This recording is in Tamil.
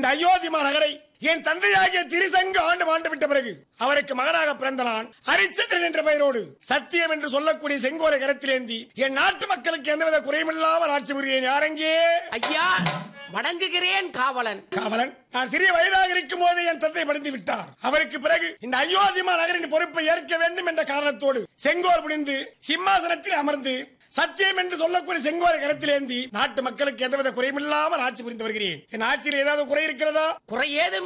அயோத்தி மாநகரை என் தந்தையாகிய திரிசங்கு ஆண்டு ஆண்டு விட்ட பிறகு அவருக்கு மகனாக பிறந்த நான் ஹரிச்சந்திரன் என்ற பெயரோடு சத்தியம் என்று சொல்லக்கூடிய செங்கோலை கரத்திலேந்தி என் நாட்டு மக்களுக்கு எந்தவித குறையுமில்லாமல் ஆட்சி புரிகிறேன் யாரெங்கே ஐயா வணங்குகிறேன் காவலன் காவலன் நான் சிறிய வயதாக இருக்கும் போது என் தந்தை படித்து விட்டார் அவருக்கு பிறகு இந்த அயோத்திமா நகரின் பொறுப்பை ஏற்க வேண்டும் என்ற காரணத்தோடு செங்கோல் புடிந்து சிம்மாசனத்தில் அமர்ந்து சத்தியம் என்று சொல்லக்கூடிய செங்கோலை கரத்திலேந்தி நாட்டு மக்களுக்கு எந்தவித குறையுமில்லாமல் ஆட்சி புரிந்து வருகிறேன் என் ஆட்சியில் ஏதாவது குறை இருக்கிறதா குறை ஏதும்